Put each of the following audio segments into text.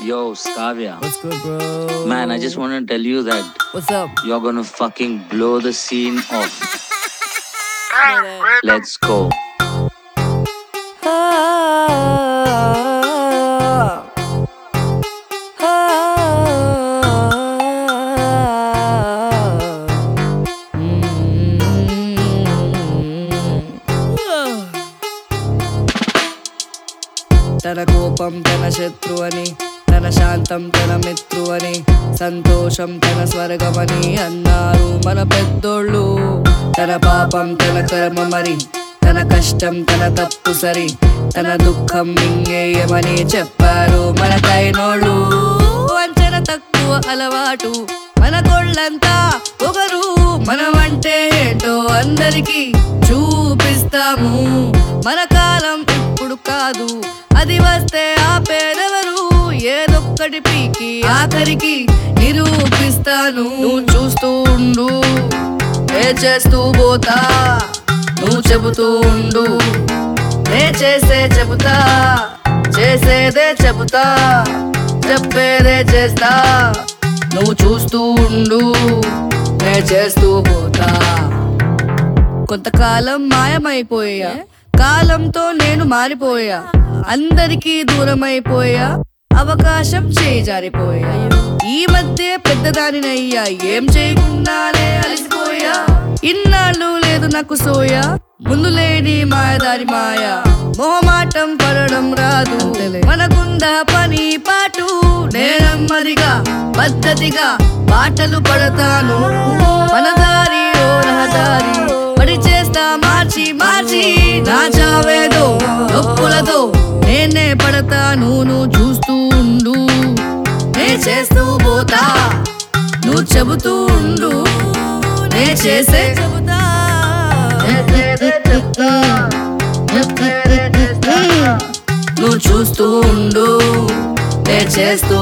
Yo, Skavia. What's good, bro? Man, I just want to tell you that What's up? you're gonna fucking blow the scene off. Let's go. తన కోపం తన శత్రు అని తన శాంతం తన మిత్రు అని సంతోషం తన స్వర్గమని అన్నారు మన పెద్దోళ్ళు తన పాపం తన కర్మ మరి తన కష్టం తన తప్పు సరి తన దుఃఖం మింగేయమని చెప్పారు మన కైనోళ్ళు వంచన తక్కువ అలవాటు మన కొళ్ళంతా ఒకరు మనమంటే ఏంటో అందరికి చూపిస్తాము మన కాలం ఇప్పుడు కాదు అది వస్తే ఆపేదెవరు ఏదొక్కటి పీకి ఆఖరికి నిరూపిస్తాను నువ్వు చూస్తూ ఉండు ఏ చేస్తూ పోతా నువ్వు చెబుతూ ఉండు నే చేసే చెబుతా చేసేదే చెబుతా చెప్పేదే చేస్తా నువ్వు చూస్తూ ఉండు నే చేస్తూ పోతా కొంతకాలం మాయమైపోయా కాలంతో నేను మారిపోయా అందరికీ దూరమైపోయా అవకాశం చేజారిపోయా ఈ మధ్య పెద్దదానినయ్యా ఏం చేయకుండానే అలసిపోయా ఇన్నాళ్ళు లేదు నాకు సోయా ముందు లేని మాయదారి మాయ మొహమాటం పడడం రాదు మనకుందా పని పాటు నేనమ్మదిగా పద్ధతిగా పాటలు పడతాను మన దారి ఓ రహదారి పడి చేస్తా మార్చి మార్చి నా చావేదో నొప్పులతో నేనే పడతాను నువ్వు చూస్తూ ఉండు నే చేస్తూ పోతా నువ్వు చెబుతూ ఉండు నే చేసే చెబుతా చేసేదే చెప్తా చెప్పేదే చేస్తా నువ్వు చూస్తూ ఉండు నే చేస్తూ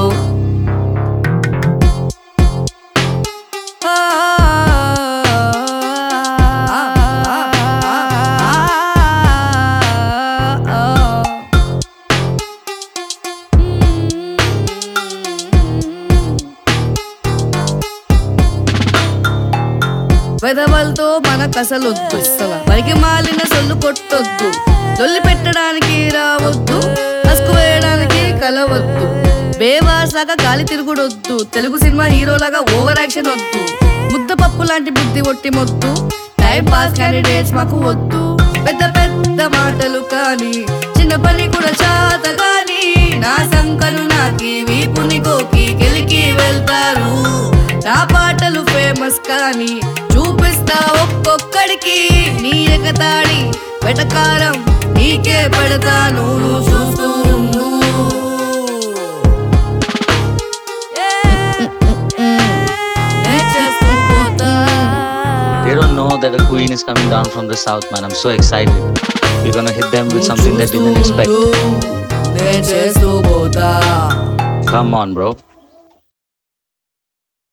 వెదవలతో మన కసలొద్దు పనికి మాలిన సొల్లు కొట్టొద్దు లొల్లి పెట్టడానికి రావద్దు అసుకు వేయడానికి కలవద్దు బేవాసాగా గాలి తిరుగుడొద్దు తెలుగు సినిమా హీరోలాగా ఓవర్ యాక్షన్ వద్దు ముద్ద పప్పు లాంటి బుద్ధి ఒట్టి మొద్దు టైం పాస్ క్యాండిడేట్స్ మాకు వద్దు పెద్ద పెద్ద మాటలు కానీ చిన్న పని కూడా చాత కానీ నా సంకలు నాకి వీపుని గోకి గెలికి వెళ్తారు నా పాటలు ఫేమస్ కానీ చూపిస్తా ఒక్కొక్కడికి నీ ఎగతాడి వెటకారం నీకే పెడతాను నువ్వు చూస్తూ ఉండు. నే చేస్తూ పోతా. They don't know that a queen is coming down from the south, man. I'm so excited. We're gonna hit them with something they didn't expect. నే చేస్తూ పోతా Come on, bro.